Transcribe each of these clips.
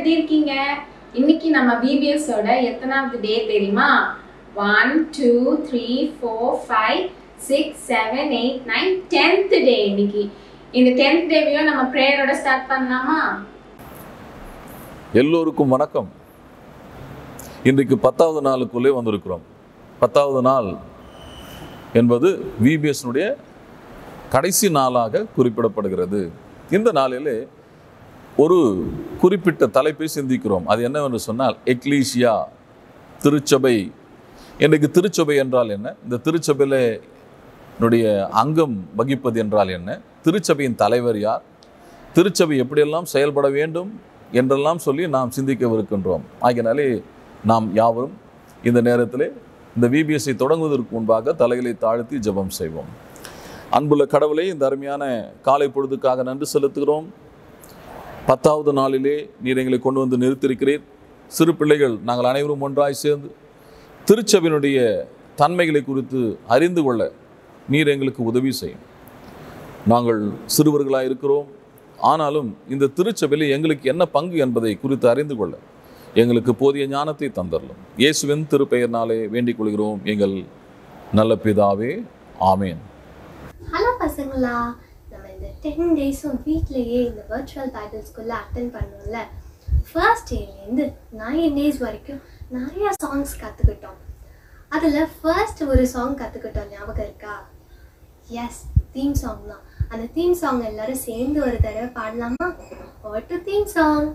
எப்படி இருக்கீங்க இன்னைக்கு நம்ம விபிஎஸோட எத்தனாவது டே தெரியுமா one two three four five six seven eight nine tenth day இன்னைக்கு இந்த டென்த் டேவையும் நம்ம ப்ரேயரோட ஸ்டார்ட் பண்ணலாமா எல்லோருக்கும் வணக்கம் இன்றைக்கு பத்தாவது நாளுக்குள்ளே வந்திருக்கிறோம் பத்தாவது நாள் என்பது விபிஎஸ்னுடைய கடைசி நாளாக குறிப்பிடப்படுகிறது இந்த நாளிலே ஒரு குறிப்பிட்ட தலைப்பை சிந்திக்கிறோம் அது என்னவென்று சொன்னால் எக்லீசியா திருச்சபை இன்றைக்கு திருச்சபை என்றால் என்ன இந்த திருச்சபையில் என்னுடைய அங்கம் வகிப்பது என்றால் என்ன திருச்சபையின் தலைவர் யார் திருச்சபை எப்படியெல்லாம் செயல்பட வேண்டும் என்றெல்லாம் சொல்லி நாம் சிந்திக்கவிருக்கின்றோம் ஆகினாலே நாம் யாவரும் இந்த நேரத்தில் இந்த விபிஎஸ்ஐ தொடங்குவதற்கு முன்பாக தலைகளை தாழ்த்தி ஜெபம் செய்வோம் அன்புள்ள கடவுளை இந்த அருமையான காலை பொழுதுக்காக நன்றி செலுத்துகிறோம் பத்தாவது நாளிலே நீர் எங்களை கொண்டு வந்து நிறுத்தியிருக்கிறீர் சிறு பிள்ளைகள் நாங்கள் அனைவரும் ஒன்றாய் சேர்ந்து திருச்சபையினுடைய தன்மைகளை குறித்து அறிந்து கொள்ள நீர் எங்களுக்கு உதவி செய்யும் நாங்கள் சிறுவர்களாக இருக்கிறோம் ஆனாலும் இந்த திருச்சபையில் எங்களுக்கு என்ன பங்கு என்பதை குறித்து அறிந்து கொள்ள எங்களுக்கு போதிய ஞானத்தை தந்தரலும் இயேசுவின் திருப்பெயர்னாலே வேண்டிக் கொள்கிறோம் எங்கள் நல்ல பிதாவே ஆமேன் ஹலோ பசங்களா நம்ம இந்த டென் டேஸும் வீட்லேயே இந்த வர்ச்சுவல் பைபிள் ஸ்கூலில் அட்டன் பண்ணோம்ல ஃபர்ஸ்ட் டேலேருந்து நைன் டேஸ் வரைக்கும் நிறைய சாங்ஸ் கற்றுக்கிட்டோம் அதில் ஃபர்ஸ்ட் ஒரு சாங் கற்றுக்கிட்டோம் ஞாபகம் இருக்கா எஸ் தீம் சாங் தான் அந்த தீம் சாங் எல்லாரும் சேர்ந்து ஒரு தடவை பாடலாமா ஒரு தீம் சாங்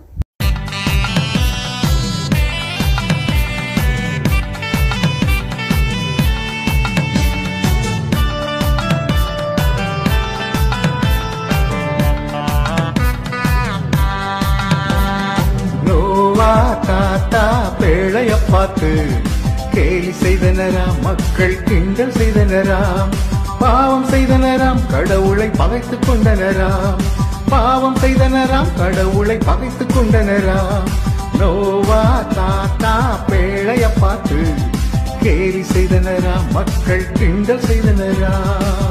நோவா தாத்தா பேழைய பார்த்து கேலி செய்தனராம் மக்கள் கிண்டல் செய்தனராம் பாவம் செய்தனராம் கடவுளை பகைத்துக் கொண்டனராம் பாவம் செய்தனராம் கடவுளை பகைத்துக் கொண்டனராம் நோவா தாத்தா பேழைய பார்த்து கேலி செய்தனராம் மக்கள் கிண்டல் செய்தனராம்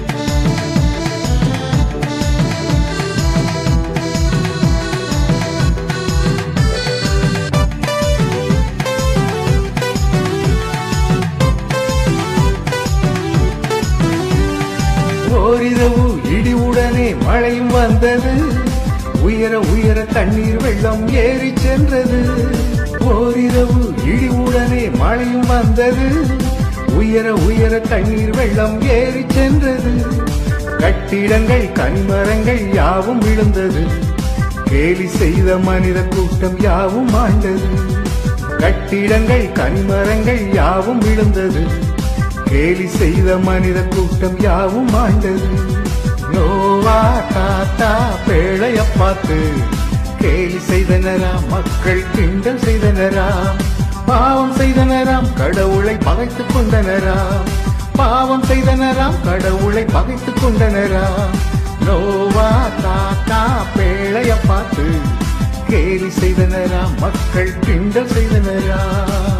ஓரிரவு இடிவுடனே மழையும் வந்தது உயர உயர தண்ணீர் வெள்ளம் ஏறி சென்றது ஓரிரவு இடிவுடனே மழையும் வந்தது உயர உயர தண்ணீர் வெள்ளம் ஏறி சென்றது கட்டிடங்கள் கனிமரங்கள் யாவும் விழுந்தது கேலி செய்த மனித கூட்டம் யாவும் ஆண்டது கட்டிடங்கள் கனிமரங்கள் யாவும் விழுந்தது கேலி செய்த மனித கூட்டம் யாவும் ஆண்டது நோவா தாத்தா பேழைய பார்த்து கேலி செய்தனராம் மக்கள் கிண்டல் செய்தனராம் பாவம் செய்தனராம் கடவுளை பகைத்துக் கொண்டனராம் பாவம் செய்தனராம் கடவுளை பகைத்துக் கொண்டனராம் நோவா தாத்தா பேழைய பார்த்து கேலி செய்தனராம் மக்கள் கிண்டல் செய்தனராம்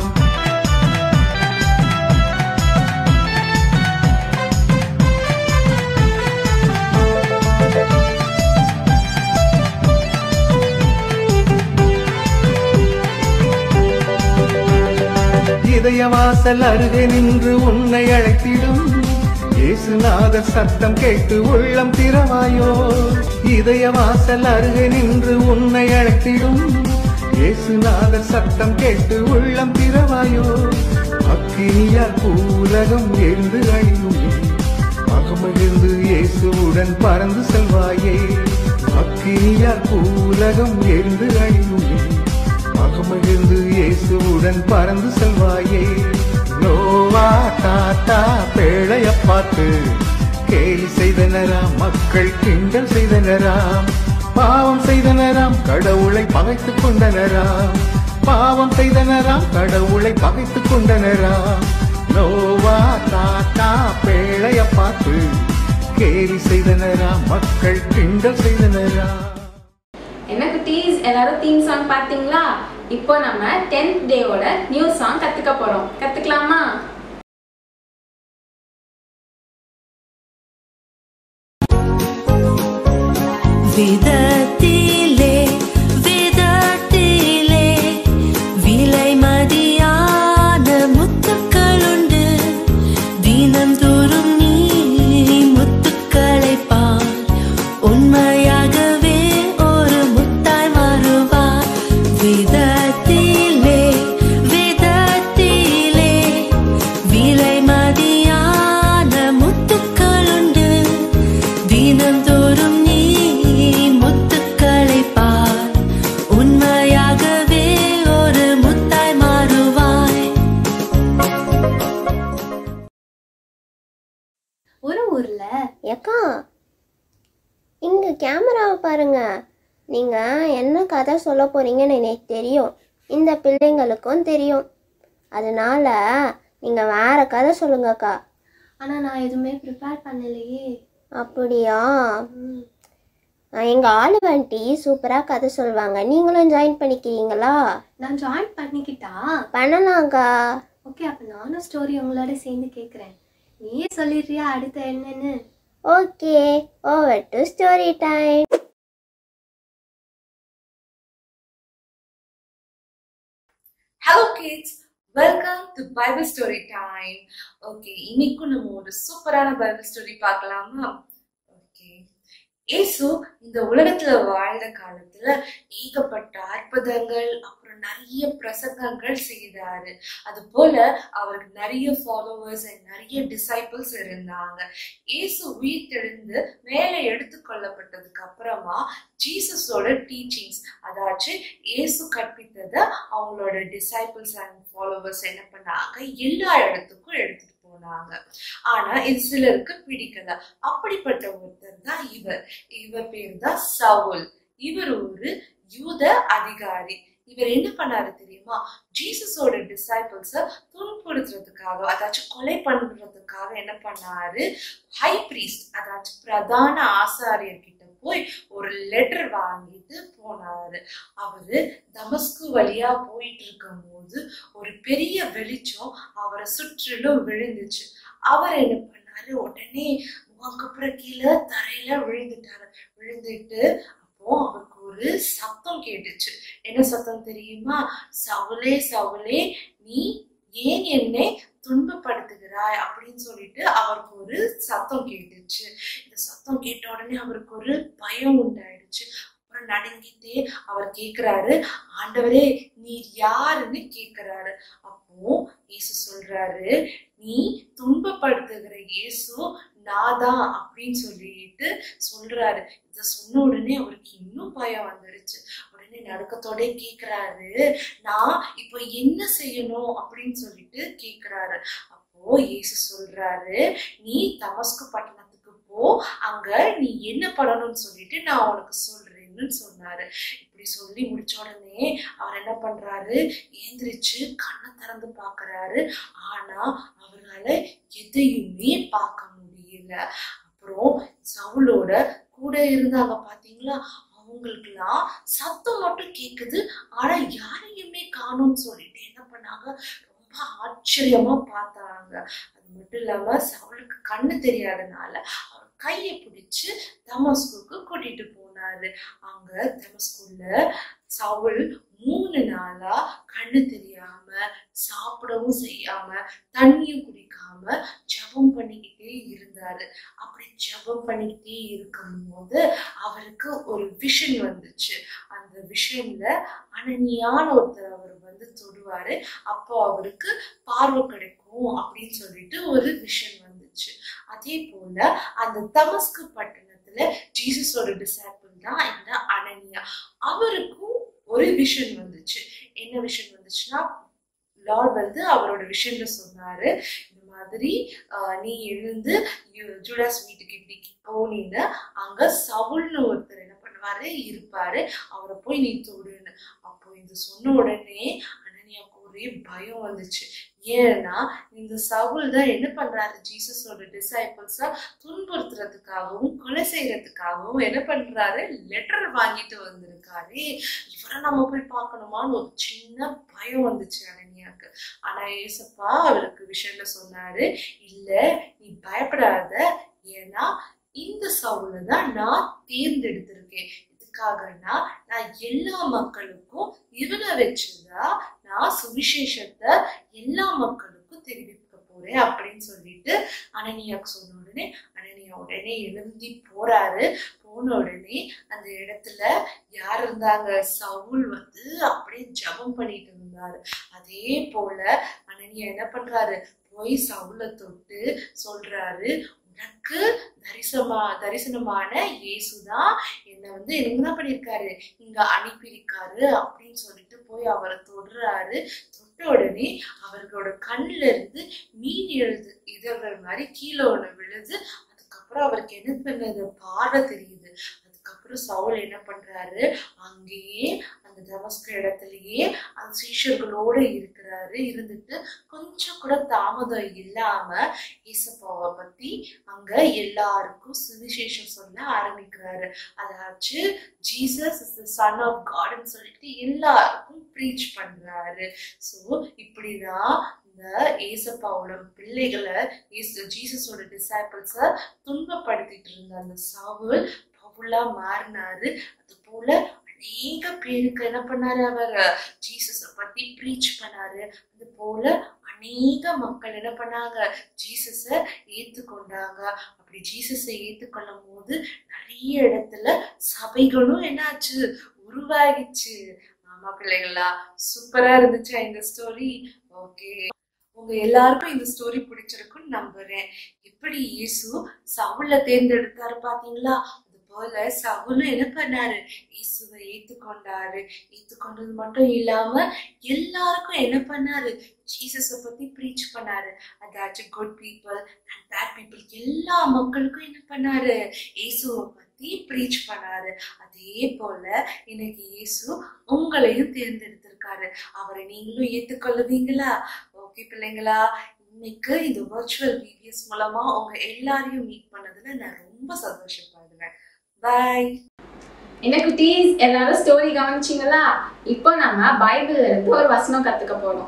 இதயவாசல் அருகே நின்று உன்னை அழைத்திடும் இயேசுநாதர் சத்தம் கேட்டு உள்ளம் திறவாயோ இதயவாசல் அருகே நின்று உன்னை அழைத்திடும் இயேசுநாதர் சத்தம் கேட்டு உள்ளம் திறவாயோ அக்கினியால் பூலகம் எழுந்து அழியுமே மகமகிழ்ந்து இயேசுவுடன் பறந்து செல்வாயே அக்கினியால் பூலகம் எழுந்து அழியுமே மகமகிழ்ந்து இயேசுவுடன் பறந்து செல்வாயே நோவா தாத்தா பேழைய பார்த்து கேலி செய்தனராம் மக்கள் கிண்டல் செய்தனராம் பாவம் செய்தனராம் கடவுளை பகைத்துக் கொண்டனராம் பாவம் செய்தனராம் கடவுளை பகைத்துக் கொண்டனராம் நோவா தாத்தா பேழைய பார்த்து கேலி செய்தனராம் மக்கள் கிண்டல் செய்தனராம் என்ன குட்டீஸ் எல்லாரும் தீம் சாங் பார்த்தீங்களா இப்போ நம்ம டென்த் டேவோட நியூ சாங் கத்துக்க போறோம் கத்துக்கலாமா விதத்திலே விதத்திலே உலகத்திலே விதத்திலே விலை மதியான முத்துக்களுண்டு தினந்தோறும் நீ முத்துக்களை பார் உண்மையாகவே ஒரு முத்தாய் மாறுவாய் ஒரு ஊர்ல ஏக்கா இங்க கேமராவை பாருங்க நீங்க என்ன கதை சொல்ல போறீங்கன்னு எனக்கு தெரியும் இந்த பிள்ளைங்களுக்கும் தெரியும் அதனால நீங்க வேற கதை சொல்லுங்கக்கா ஆனா நான் எதுவுமே ப்ரிப்பேர் பண்ணலையே அப்படியா ம். அஹ் எங்க ஆளு வண்டி சூப்பரா கதை சொல்லுவாங்க நீங்களும் ஜாயின் பண்ணிக்கிறீங்களா நான் ஜாயின் பண்ணிக்கிட்டா பண்ணலாம்க்கா ஓகே அப்ப நானும் ஸ்டோரி உங்களோட சேர்ந்து கேட்குறேன் நீயே சொல்லிடுறியா அடுத்து என்னன்னு okay over to story time hello kids welcome to Bible story time okay இன்னைக்கும் நம்ம ஒரு சூப்பரான பைபிள் ஸ்டோரி பார்க்கலாமா ஓகே இயேசு இந்த உலகத்துல வாழ்ந்த காலத்துல ஏகப்பட்ட அற்புதங்கள் அப்புறம் நிறைய பிரசங்கங்கள் செய்தாரு அது போல அவருக்கு நிறைய ஃபாலோவர்ஸ் நிறைய டிசைபிள்ஸ் இருந்தாங்க இயேசு உயிர்த்தெழுந்து மேலே எடுத்துக்கொள்ளப்பட்டதுக்கு அப்புறமா ஜீசஸோட டீச்சிங்ஸ் அதாச்சும் இயேசு கற்பித்ததை அவங்களோட டிசைபிள்ஸ் அண்ட் ஃபாலோவர்ஸ் என்ன பண்ணாங்க எல்லா இடத்துக்கும் எடுத்துட்டு போனாங்க ஆனா இது சிலருக்கு பிடிக்கல அப்படிப்பட்ட ஒருத்தர் தான் இவர் இவர் பேர் தான் சவுல் இவர் ஒரு யூத அதிகாரி இவர் என்ன பண்ணாரு தெரியுமா ஜீசஸோட டிசைபிள்ஸ துன்புறுத்துறதுக்காக அதாச்சும் கொலை பண்றதுக்காக என்ன பண்ணாரு ஹை பிரீஸ்ட் அதாச்சும் பிரதான ஆசாரியர் கிட்ட போய் ஒரு லெட்டர் வாங்கிட்டு போனாரு அவரு தமஸ்கு வழியா போயிட்டு இருக்கும் போது ஒரு பெரிய வெளிச்சம் அவரை சுற்றிலும் விழுந்துச்சு அவர் என்ன பண்ணாரு உடனே முகக்கப்புறம் கீழே தரையில விழுந்துட்டாரு விழுந்துட்டு அப்போ அவருக்கு ஒரு சத்தம் கேட்டுச்சு என்ன சத்தம் தெரியுமா சவுலே சவுலே நீ ஏன் என்னை துன்பப்படுத்துகிறாய் அப்படின்னு சொல்லிட்டு அவருக்கு ஒரு சத்தம் கேட்டுச்சு இந்த சத்தம் கேட்ட உடனே அவருக்கு ஒரு பயம் உண்டாயிடுச்சு அப்புறம் நடுங்கிட்டே அவர் கேக்குறாரு ஆண்டவரே நீர் யாருன்னு கேக்குறாரு அப்போ இயேசு சொல்றாரு நீ துன்பப்படுத்துகிற இயேசு நாதான் அப்படின்னு சொல்லிட்டு சொல்றாரு இத சொன்ன உடனே அவருக்கு இன்னும் பயம் வந்துருச்சு உடனே நடுக்கத்தோட கேக்குறாரு நான் இப்போ என்ன செய்யணும் அப்படின்னு சொல்லிட்டு கேக்குறாரு அப்போ இயேசு சொல்றாரு நீ தமஸ்கு பட்டணத்துக்கு போ அங்க நீ என்ன பண்ணணும்னு சொல்லிட்டு நான் உனக்கு சொல்றேன்னு சொன்னாரு இப்படி சொல்லி முடிச்ச உடனே அவர் என்ன பண்றாரு ஏந்திரிச்சு கண்ணை திறந்து பாக்குறாரு ஆனா அவரால எதையுமே பார்க்க முடியல அப்புறம் சவுலோட கூட இருந்தாங்க பாத்தீங்களா அவங்களுக்குலாம் சத்தம் மட்டும் கேக்குது ஆனா யாரையுமே காணும்னு சொல்லிட்டு என்ன பண்ணாங்க ரொம்ப ஆச்சரியமா பார்த்தாங்க அது மட்டும் இல்லாம சவுலுக்கு கண்ணு தெரியாதனால அவர் கையை பிடிச்சு தமஸ்குக்கு கூட்டிட்டு போனாரு அங்க தமஸ்குல சவுல் மூணு நாளா கண்ணு தெரியாம சாப்பிடவும் செய்யாம தண்ணியும் குடிக்காம ஜெபம் பண்ணிக்கிட்டே இருந்தாரு அப்படி ஜெபம் பண்ணிக்கிட்டே இருக்கும்போது அவருக்கு ஒரு விஷன் வந்துச்சு அந்த விஷன்ல அனனியான ஒருத்தர் அவர் வந்து தொடுவாரு அப்போ அவருக்கு பார்வை கிடைக்கும் அப்படின்னு சொல்லிட்டு ஒரு விஷன் வந்துச்சு அதே போல அந்த தமஸ்கு பட்டணத்துல ஜீசஸோட டிசைபிள் தான் இந்த அனனியா அவருக்கும் ஒரு விஷன் வந்துச்சு என்ன விஷன் வந்துச்சுன்னா லார்ட் வந்து அவரோட விஷன்ல சொன்னாரு இந்த மாதிரி ஆஹ், நீ எழுந்து யு- ஜூடாஸ் வீட்டுக்கு இப்படி போனீங்க அங்க சவுல்னு ஒருத்தர் என்ன பண்ணுவாரு இருப்பாரு அவரை போய் நீ தொடுன்னு அப்போ இது சொன்ன உடனே அனனியாவுக்கு ஒரே பயம் வந்துச்சு ஏன்னா இந்த சவுல் தான் என்ன பண்றாரு ஜீசஸோட டிசைபிள்ஸா துன்புறுத்துறதுக்காகவும் கொலை செய்யறதுக்காகவும் என்ன பண்றாரு லெட்டர் வாங்கிட்டு வந்திருக்காரு இவரை நம்ம போய் பார்க்கணுமான்னு ஒரு சின்ன பயம் வந்துச்சு அனனியாக்கு ஆனா ஏசப்பா அவருக்கு விஷயம்ல சொன்னாரு இல்ல நீ பயப்படாத ஏன்னா இந்த சவுல தான் நான் தேர்ந்தெடுத்திருக்கேன் இதுக்காகனா நான் எல்லா மக்களுக்கும் இவனை வச்சுதான் நான் சுவிசேஷத்தை எல்லா மக்களுக்கும் தெரிவிக்க போறேன் அப்படின்னு சொல்லிட்டு அனனியாக்கு சொன்ன உடனே அனனியா உடனே எழுந்தி போறாரு போன உடனே அந்த இடத்துல யார் இருந்தாங்க சவுல் வந்து அப்படியே ஜெபம் ஜெபம் பண்ணிட்டு இருந்தாரு அதே போல அனனியா என்ன பண்றாரு போய் சவுல தொட்டு சொல்றாரு உனக்கு தரிசனமா தரிசனமான இயேசுதான் என்னை வந்து என்ன பண்ணியிருக்காரு இங்க அனுப்பியிருக்காரு அப்படின்னு சொல்லிட்டு போய் அவரை தொடுறாரு தொட்ட உடனே அவர்களோட கண்ணுல இருந்து மீன் எழுது இதழ்கள் மாதிரி கீழே ஒண்ணு விழுது அதுக்கப்புறம் அவருக்கு என்ன பண்ணது பார்வை தெரியுது அதுக்கப்புறம் சவுல் என்ன பண்றாரு அங்கேயே அந்த தமஸ்க இடத்துலயே அந்த சீஷர்களோட இருக்கிறாரு இருந்துட்டு கொஞ்சம் கூட தாமதம் இல்லாம ஏசப்பாவை பத்தி அங்க எல்லாருக்கும் சுவிசேஷம் சொல்ல ஆரம்பிக்கிறாரு அதாச்சு Jesus is the son of காட்னு சொல்லிட்டு எல்லாருக்கும் ப்ரீச் பண்றாரு ஸோ இப்படிதான் இந்த ஏசப்பாவோட பிள்ளைகளை ஏசு ஜீசஸோட டிசைபிள்ஸை துன்பப்படுத்திட்டு இருந்த அந்த சவுல் பவுலா மாறினாரு அது போல அநேக பேருக்கு என்ன பண்ணாரு அவர் ஜீசஸை பத்தி ப்ரீச் பண்ணாரு அது போல அநேக மக்கள் என்ன பண்ணாங்க ஜீசஸை ஏத்துக்கொண்டாங்க அப்படி ஜீசஸை ஏத்துக்கொள்ளும் போது நிறைய இடத்துல சபைகளும் என்னாச்சு உருவாகிச்சு ஆமா பிள்ளைகளா சூப்பரா இருந்துச்சா இந்த ஸ்டோரி ஓகே உங்க எல்லாருக்கும் இந்த ஸ்டோரி பிடிச்சிருக்குன்னு நம்புறேன் எப்படி இயேசு சவுல தேர்ந்தெடுத்தாரு பாத்தீங்களா அது போல சவுலும் என்ன பண்ணாரு இயேசுவை ஏத்துக்கொண்டாரு ஏத்துக்கொண்டது மட்டும் இல்லாம எல்லாருக்கும் என்ன பண்ணாரு ஜீசஸ பத்தி ப்ரீச் பண்ணாரு அதாச்சும் good people and bad people எல்லா மக்களுக்கும் என்ன பண்ணாரு இயேசுவை பத்தி ப்ரீச் பண்ணாரு அதே போல இன்னைக்கு இயேசு உங்களையும் தேர்ந்தெடுத்திருக்காரு அவரை நீங்களும் ஏத்துக்கொள்ளுவீங்களா ஓகே பிள்ளைங்களா இன்னைக்கு இந்த வர்ச்சுவல் வீடியோஸ் மூலமா உங்க எல்லாரையும் மீட் பண்ணதுல நான் ரொம்ப சந்தோஷப்படுறேன் பாய் என்ன குட்டீஸ் எல்லாரும் ஸ்டோரி கவனிச்சிங்களா இப்போ நம்ம பைபிள்ல இருந்து ஒரு வசனம் கத்துக்க போறோம்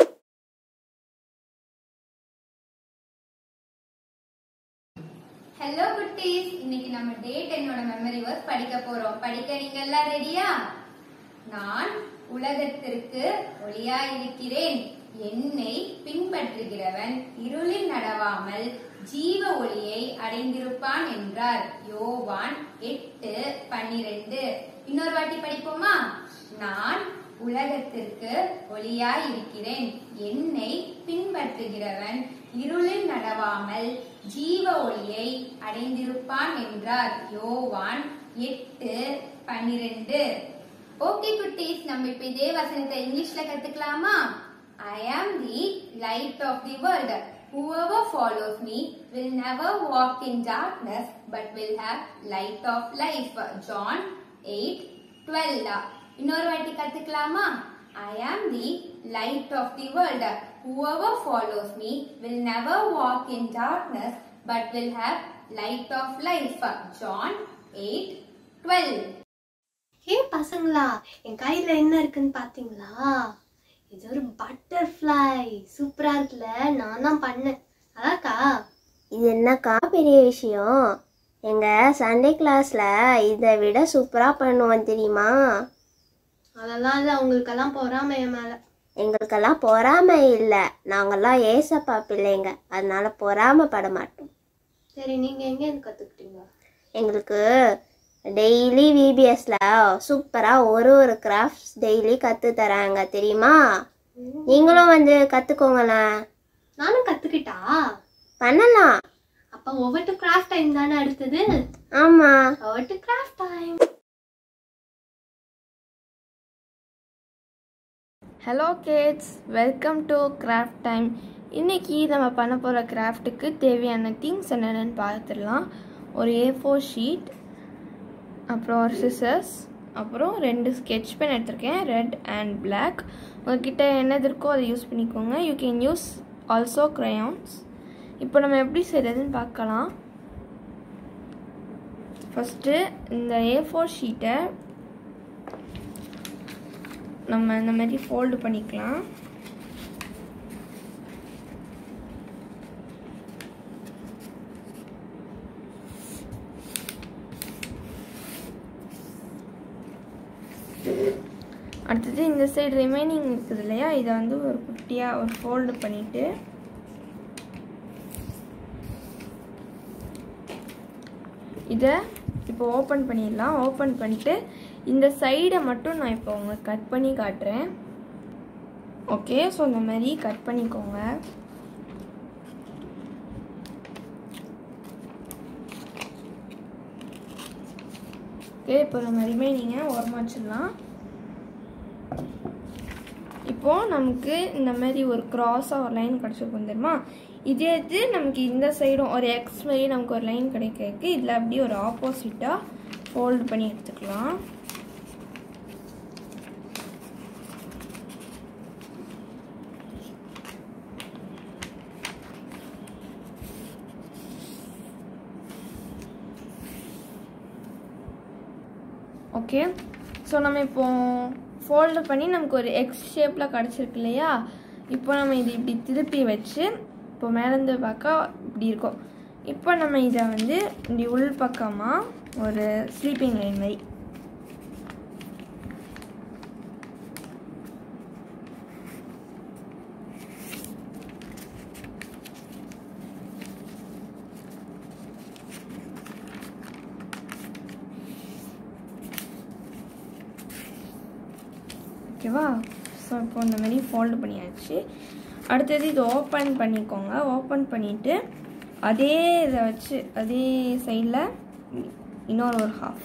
ஹலோ குட்டீஸ் இன்னைக்கு நம்ம டே டென்னோட மெமரி வர்ஸ் படிக்க போறோம் படிக்க நீங்க எல்லாம் ரெடியா நான் உலகத்திற்கு ஒளியாய் இருக்கிறேன் என்னை பின்பற்றுகிறவன் இருளில் நடவாமல் ஜீவ ஒளியை அடைந்திருப்பான் என்றார் யோவான் எட்டு பன்னிரெண்டு இன்னொரு வாட்டி படிப்போமா நான் உலகத்திற்கு ஒளியாய் இருக்கிறேன் என்னை பின்பற்றுகிறவன் இருளில் நடவாமல் ஜீவ ஒளியை அடைந்திருப்பான் என்றார் யோவான் எட்டு பன்னிரெண்டு ஓகே குட்டீஸ் நம்ம இப்ப இதே வசனத்தை இங்கிலீஷ்ல கத்துக்கலாமா I am the light of the world Whoever follows me will never walk in darkness but will have light of life. John 8 12. இன்னொரு வாட்டி கத்துக்கலாமா I am the light of the world. Whoever follows me will never walk in darkness but will have light of life. John 8 12. ஹே பசங்களா என் கையில என்ன இருக்குன்னு பாத்தீங்களா இது ஒரு butterfly சூப்பரா இருக்குல்ல நான் தான் பண்ணேன் அதாக்கா இது என்னக்கா பெரிய விஷயம் எங்கள் சண்டே கிளாஸில் இதை விட சூப்பராக பண்ணுவோம் தெரியுமா அதெல்லாம் இல்லை உங்களுக்கெல்லாம் பொறாமை என் மேல எங்களுக்கெல்லாம் பொறாமை இல்லை நாங்கள்லாம் ஏசப்பா பிள்ளைங்க அதனால பொறாமைப்பட மாட்டோம் சரி நீங்க எங்க இருந்து கத்துக்கிட்டீங்க எங்களுக்கு டெய்லி விபிஎஸ்ல சூப்பராக ஒரு ஒரு கிராஃப்ட்ஸ் டெய்லி கற்று தராங்க தெரியுமா நீங்களும் வந்து கற்றுக்கோங்களேன் நானும் கத்துக்கிட்டா பண்ணலாம் அப்ப ஒவ்வொரு கிராஃப்ட் டைம் தானே அடுத்தது ஆமாம் ஒவ்வொரு craft time hello kids welcome to craft time இன்றைக்கி நம்ம பண்ண போகிற கிராஃப்ட்டுக்கு தேவையான திங்ஸ் என்னென்னு பார்த்துடலாம் ஒரு ஏ ஃபோர் ஷீட் அப்புறம் ஒரு சிசர்ஸ் அப்புறம் ரெண்டு ஸ்கெட்ச் பென் எடுத்திருக்கேன் ரெட் அண்ட் பிளாக் உங்ககிட்ட என்னது இருக்கோ அதை யூஸ் பண்ணிக்கோங்க you can use also crayons இப்போ நம்ம எப்படி செய்கிறதுன்னு பார்க்கலாம் ஃபஸ்ட்டு இந்த ஏ ஃபோர் ஷீட்டை நம்ம இந்த மாதிரி ஃபோல்டு பண்ணிக்கலாம் அடுத்தது இந்த சைடு ரிமைனிங் இருக்குது இல்லையா இதை வந்து ஒரு குட்டியாக ஒரு ஃபோல்டு பண்ணிவிட்டு இதை இப்போ ஓப்பன் பண்ணிடலாம் ஓப்பன் பண்ணிட்டு இந்த சைடை மட்டும் நான் இப்போ உங்களுக்கு கட் பண்ணி காட்டுறேன் ஓகே ஸோ இந்த மாதிரி கட் பண்ணிக்கோங்க ஓகே இப்போ நம்ம ரிமைனிங்கை உரமா வச்சிடலாம் இப்போது நமக்கு இந்த மாதிரி ஒரு க்ராஸாக ஒரு லைன் கிடச்சிருக்கும் தெரியுமா இதே இது நமக்கு இந்த சைடும் ஒரு எக்ஸ் மாதிரி நமக்கு ஒரு லைன் கிடைக்கிறதுக்கு இதில் அப்படியே ஒரு ஆப்போசிட்டாக ஃபோல்டு பண்ணி எடுத்துக்கலாம் ஓகே ஸோ நம்ம இப்போ ஃபோல்டு பண்ணி நமக்கு ஒரு எக்ஸ் ஷேப்பில் கிடச்சிருக்கு இல்லையா இப்போ நம்ம இது இப்படி திருப்பி வச்சு இப்போ மேலேருந்து பார்க்க இப்படி இருக்கும் இப்போ நம்ம இதை வந்து இப்படி உள் பக்கமாக ஒரு ஸ்லீப்பிங் லைன் மாதிரி ஓகேவா ஸோ இப்போ இந்த மாதிரி ஃபோல்டு பண்ணியாச்சு அடுத்தது இது ஓப்பன் பண்ணிக்கோங்க ஓப்பன் பண்ணிவிட்டு அதே இதை வச்சு அதே சைடில் இன்னொரு ஒரு ஹாஃப்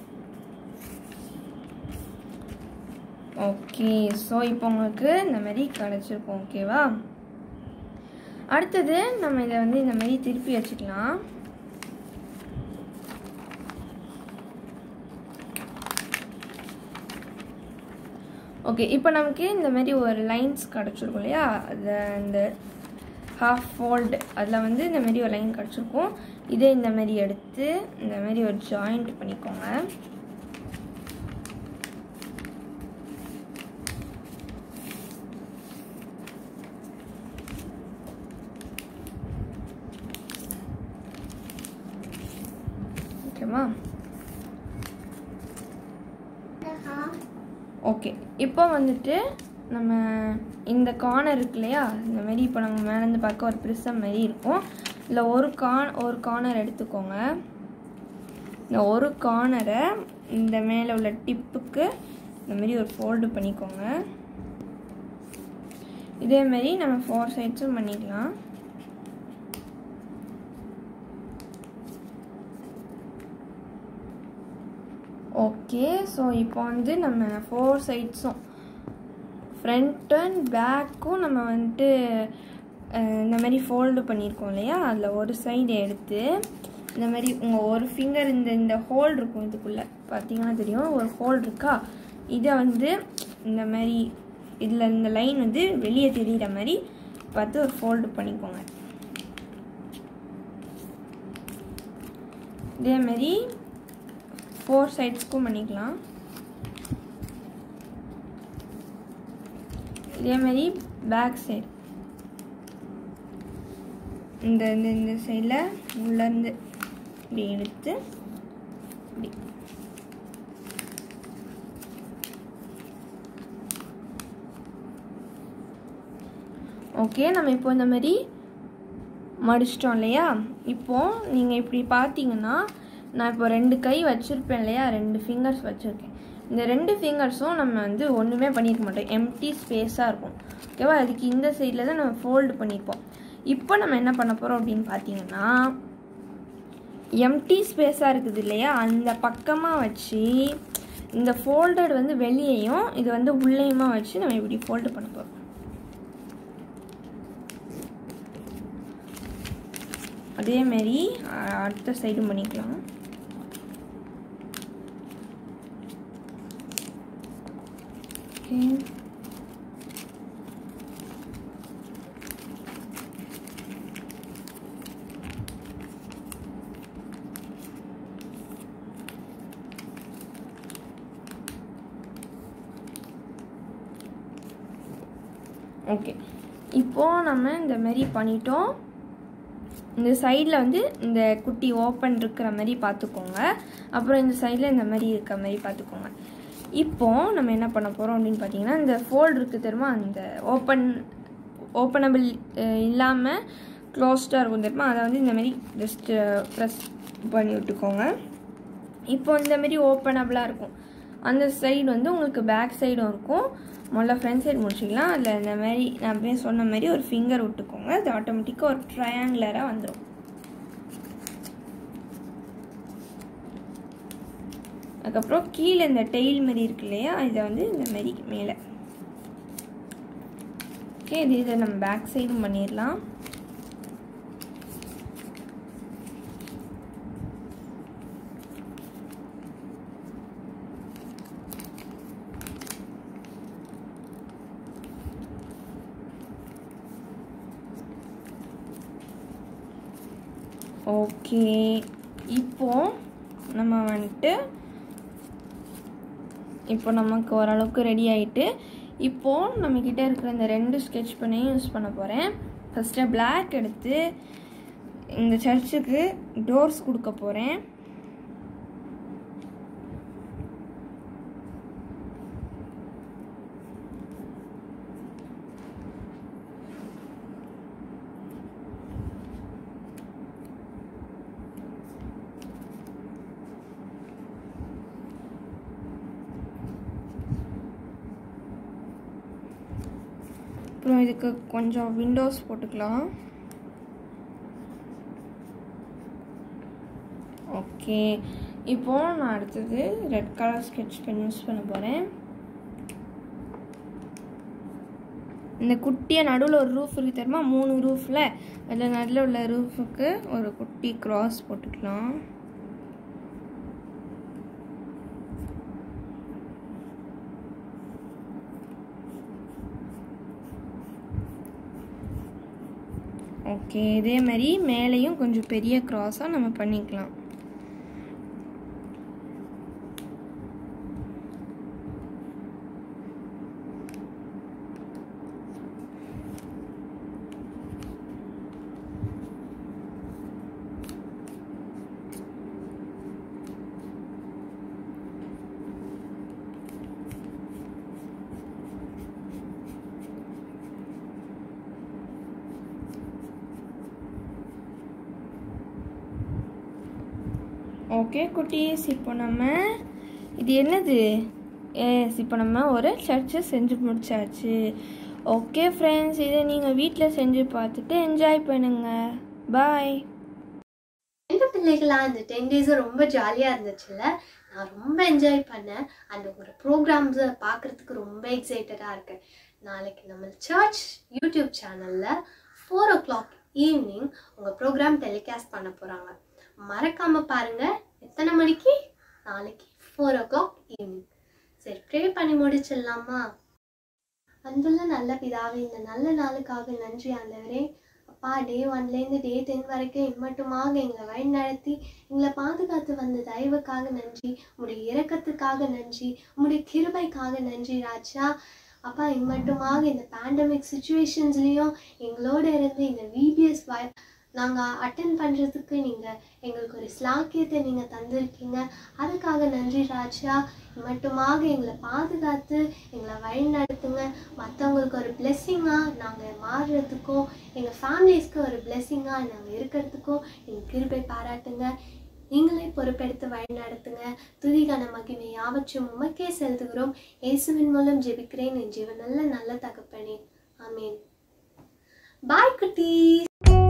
ஓகே ஸோ இப்போ உங்களுக்கு இந்த மாதிரி கிடச்சிருக்கும் ஓகேவா அடுத்தது நம்ம இதை வந்து இந்த மாதிரி திருப்பி வச்சுக்கலாம் ஓகே இப்போ நமக்கு இந்த மாதிரி ஒரு லைன்ஸ் கிடச்சிருக்கும் இல்லையா அது அந்த ஹாஃப் ஃபோல்டு அதில் வந்து இந்த மாதிரி ஒரு லைன் கிடச்சிருக்கும் இதே இந்த மாதிரி எடுத்து இந்த மாதிரி ஒரு ஜாயிண்ட் பண்ணிக்கோங்க ஓகேவா ஓகே இப்போ வந்துட்டு நம்ம இந்த கார்னர் இருக்கு இல்லையா இந்த மாதிரி இப்போ நம்ம மேலேருந்து பார்க்க ஒரு ப்ரிசம் மாதிரி இருக்கும் இல்லை ஒரு கான் ஒரு கார்னர் எடுத்துக்கோங்க இந்த ஒரு கார்னரை இந்த மேலே உள்ள டிப்புக்கு இந்த மாதிரி ஒரு ஃபோல்டு பண்ணிக்கோங்க இதே மாதிரி நம்ம ஃபோர் சைட்ஸும் பண்ணிக்கலாம் ஓகே ஸோ இப்போ வந்து நம்ம ஃபோர் சைட்ஸும் ஃப்ரண்ட் அண்ட் பேக்கும் நம்ம வந்துட்டு அஹ், இந்த மாதிரி ஃபோல்டு பண்ணியிருக்கோம் இல்லையா அதில் ஒரு சைடு எடுத்து இந்த மாதிரி உங்கள் ஒரு ஃபிங்கர் இந்த இந்த ஹோல் இருக்கும் இதுக்குள்ளே பார்த்தீங்கன்னா தெரியும் ஒரு ஹோல் இருக்கா இதை வந்து இந்த மாதிரி இதில் இந்த லைன் வந்து வெளியே தெரிகிற மாதிரி பார்த்து ஒரு ஃபோல்டு பண்ணிக்கோங்க இதே மாதிரி ஃபோர் சைட்ஸ்க்கும் பண்ணிக்கலாம் இதே மாதிரி பேக் சைடு இந்த இந்த இந்த சைடில் உள்ளேருந்து இப்படி எடுத்து இப்படி ஓகே நம்ம இப்போ இந்த மாதிரி மடிச்சிட்டோம் இல்லையா இப்போது நீங்கள் இப்படி பார்த்தீங்கன்னா நான் இப்போ ரெண்டு கை வச்சுருப்பேன் இல்லையா ரெண்டு ஃபிங்கர்ஸ் வச்சுருக்கேன் இந்த ரெண்டு ஃபிங்கர்ஸும் நம்ம வந்து ஒன்றுமே பண்ணியிருக்க மாட்டோம் எம்டி ஸ்பேஸாக இருக்கும் ஓகேவா அதுக்கு இந்த சைடில் தான் நம்ம ஃபோல்டு பண்ணியிருப்போம் இப்போ நம்ம என்ன பண்ண போகிறோம் அப்படின்னு பார்த்தீங்கன்னா எம்டி ஸ்பேஸாக இருக்குது இல்லையா அந்த பக்கமாக வச்சு இந்த ஃபோல்டட் வந்து வெளியேயும் இது வந்து உள்ளேயுமா வச்சு நம்ம இப்படி ஃபோல்டு பண்ண போகிறோம் அதே மாதிரி அஹ், அடுத்த சைடும் பண்ணிக்கலாம் ஓகே ஓகே இப்போது நம்ம இந்த மாதிரி பண்ணிட்டோம் இந்த சைடில் வந்து இந்த குட்டி ஓப்பன் இருக்கிற மாதிரி பார்த்துக்கோங்க அப்புறம் இந்த சைடில் இந்த மாதிரி இருக்கிற மாதிரி பார்த்துக்கோங்க இப்போ நம்ம என்ன பண்ண போகிறோம் அப்படின்னு பார்த்தீங்கன்னா இந்த ஃபோல்டு இருக்குது தெரியுமா அந்த ஓப்பன் ஓப்பனபிள் இல்லாமல் க்ளோஸ்டாக இருக்கும் தெரியுமா அதை வந்து இந்த மாதிரி ஜஸ்ட்டு ப்ரெஸ் பண்ணி விட்டுக்கோங்க இப்போ இந்த மாதிரி ஓப்பனபிளாக இருக்கும் அந்த சைடு வந்து உங்களுக்கு பேக் சைடும் இருக்கும் முதல்ல ஃப்ரண்ட் சைடு முடிச்சிக்கலாம் அதில் இந்த மாதிரி நான் அப்படியே சொன்ன மாதிரி ஒரு ஃபிங்கர் விட்டுக்கோங்க அது ஆட்டோமேட்டிக்காக ஒரு ட்ரையாங்குலராக வந்துடும் அதுக்கப்புறம் கீழே இந்த டெயில் மாதிரி இருக்கு இல்லையா இதை வந்து இந்த மாதிரி மேலே ஓகே இது இதை நம்ம பேக் சைடும் பண்ணிடலாம் ஓகே இப்போ நம்ம வந்துட்டு இப்போ நமக்கு ஓரளவுக்கு ரெடி ஆகிட்டு இப்போது நம்மக்கிட்ட இருக்கிற இந்த ரெண்டு ஸ்கெட்ச் பெண்ணையும் யூஸ் பண்ண போகிறேன் ஃபஸ்ட்டு பிளாக் எடுத்து இந்த சர்ச்சுக்கு டோர்ஸ் கொடுக்க போகிறேன் அப்புறம் இதுக்கு கொஞ்சம் விண்டோஸ் போட்டுக்கலாம் ஓகே இப்போ நான் அடுத்தது red colour sketch pen use பண்ண போகிறேன் இந்த குட்டியாக நடுவில் ஒரு ரூஃப் இருக்கு தெரியுமா மூணு ரூஃபில் அதில் நடுவில் உள்ள ரூஃபுக்கு ஒரு குட்டி கிராஸ் போட்டுக்கலாம் ஓகே இதே மாதிரி மேலேயும் கொஞ்சம் பெரிய க்ராஸாக நம்ம பண்ணிக்கலாம் ஓகே குட்டீஸ் இப்போ நம்ம இது என்னது எஸ் இப்போ நம்ம ஒரு சர்ச்சை செஞ்சு முடிச்சாச்சு ஓகே ஃப்ரெண்ட்ஸ் இதை நீங்கள் வீட்டில் செஞ்சு பார்த்துட்டு என்ஜாய் பண்ணுங்க பாய் எந்த பிள்ளைகளா இந்த டென் டேஸும் ரொம்ப ஜாலியாக இருந்துச்சுல்ல நான் ரொம்ப என்ஜாய் பண்ணேன் அந்த ஒரு ப்ரோக்ராம்ஸை பார்க்குறதுக்கு ரொம்ப எக்ஸைட்டடாக இருக்கேன் நாளைக்கு நம்ம சர்ச் யூடியூப் சேனலில் ஃபோர் ஓ கிளாக் ஈவினிங் உங்கள் ப்ரோக்ராம் டெலிகாஸ்ட் பண்ண போகிறாங்க மறக்காமல் பாருங்கள் எத்தனை மணிக்கு நாளைக்கு ஃபோர் ஓ கிளாக் ஈவினிங் சரி ப்ரே பண்ணி முடிச்சிடலாமா அன்புள்ள நல்ல பிதாவே இந்த நல்ல நாளுக்காக நன்றி ஆண்டவரே அப்பா டே ஒன்லேருந்து டே டென் வரைக்கும் இம்மட்டுமாக எங்களை வழி நடத்தி எங்களை பாதுகாத்து வந்த தயவுக்காக நன்றி உங்களுடைய இரக்கத்துக்காக நன்றி உங்களுடைய கிருபைக்காக நன்றி ராஜா அப்பா இம்மட்டுமாக இந்த பேண்டமிக் சுச்சுவேஷன்ஸ்லேயும் எங்களோட இருந்து இந்த விபிஎஸ் வ நாங்கள் அட்டன் பண்ணுறதுக்கு நீங்கள் எங்களுக்கு ஒரு ஸ்லாக்கியத்தை நீங்கள் தந்திருக்கீங்க அதுக்காக நன்றி ராஜா மட்டுமாக எங்களை பாதுகாத்து எங்களை வழி நடத்துங்க மற்றவங்களுக்கு ஒரு பிளெஸ்ஸிங்காக நாங்கள் மாறுறதுக்கும் எங்கள் ஃபேமிலிஸ்க்கு ஒரு பிளெஸ்ஸிங்காக நாங்கள் இருக்கிறதுக்கும் எங்கள் கிருபை பாராட்டுங்க நீங்களே பொறுப்பெடுத்து வழி நடத்துங்க துதிகான மகிமை யாவற்றும் உமக்கே செலுத்துகிறோம் இயேசுவின் மூலம் ஜெபிக்கிறேன் என் ஜீவன் நல்ல நல்ல தகப்பனே ஆமீன் பாய் குட்டீஸ்